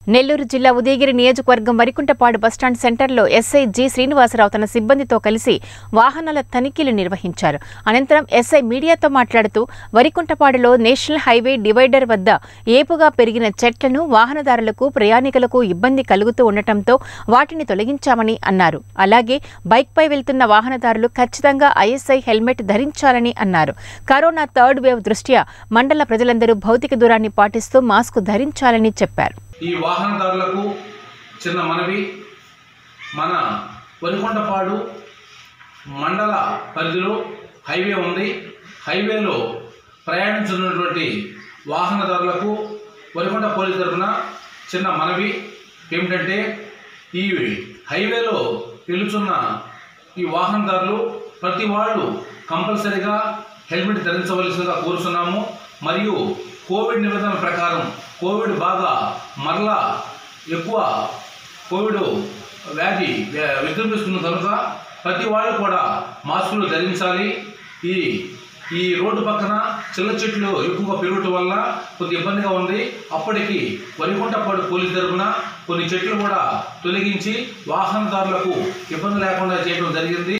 నెల్లూరు జిల్లా ఉదయగిరి నియోజకవర్గం వరికుంటపాడు బస్టాండ్ సెంటర్లో ఎస్ఐ జి శ్రీనివాసరావు తన సిబ్బందితో కలిసి వాహనాల తనిఖీలు నిర్వహించారు అనంతరం ఎస్ఐ మీడియాతో మాట్లాడుతూ వరికుంటపాడులో నేషనల్ హైవే డివైడర్ వద్ద ఏపుగా పెరిగిన చెట్లను వాహనదారులకు ప్రయాణికులకు ఇబ్బంది కలుగుతూ ఉండటంతో వాటిని తొలగించామని అన్నారు అలాగే బైక్పై వెళ్తున్న వాహనదారులు ఖచ్చితంగా ఐఎస్ఐ హెల్మెట్ ధరించాలని అన్నారు కరోనా థర్డ్ వేవ్ దృష్ట్యా మండల ప్రజలందరూ భౌతిక దూరాన్ని పాటిస్తూ మాస్క్ ధరించాలని చెప్పారు ఈ వాహనదారులకు చిన్న మనవి మన వరికొండపాడు మండల పరిధిలో హైవే ఉంది హైవేలో ప్రయాణించున్నటువంటి వాహనదారులకు వరికొండ పోలీస్ తరఫున చిన్న మనవి ఏమిటంటే ఈ హైవేలో వెలుచున్న ఈ వాహనదారులు ప్రతి వాళ్ళు కంపల్సరిగా హెల్మెట్ ధరించవలసిందిగా కోరుతున్నాము మరియు కోవిడ్ నిబంధనల ప్రకారం కోవిడ్ బాగా మరలా ఎక్కువ కోవిడ్ వ్యాధి వ్య- విజృంభిస్తుంది కనుక ప్రతి వాళ్ళు కూడా మాస్కులు ధరించాలి ఈ ఈ రోడ్డు పక్కన చిల్ల చెట్లు ఎక్కువగా పెరగటం వల్ల కొద్ది ఇబ్బందిగా ఉంది అప్పటికి వరికుంటపాడు పోలీస్ తరఫున కొన్ని చెట్లు కూడా తొలగించి వాహనదారులకు ఇబ్బంది లేకుండా చేయడం జరిగింది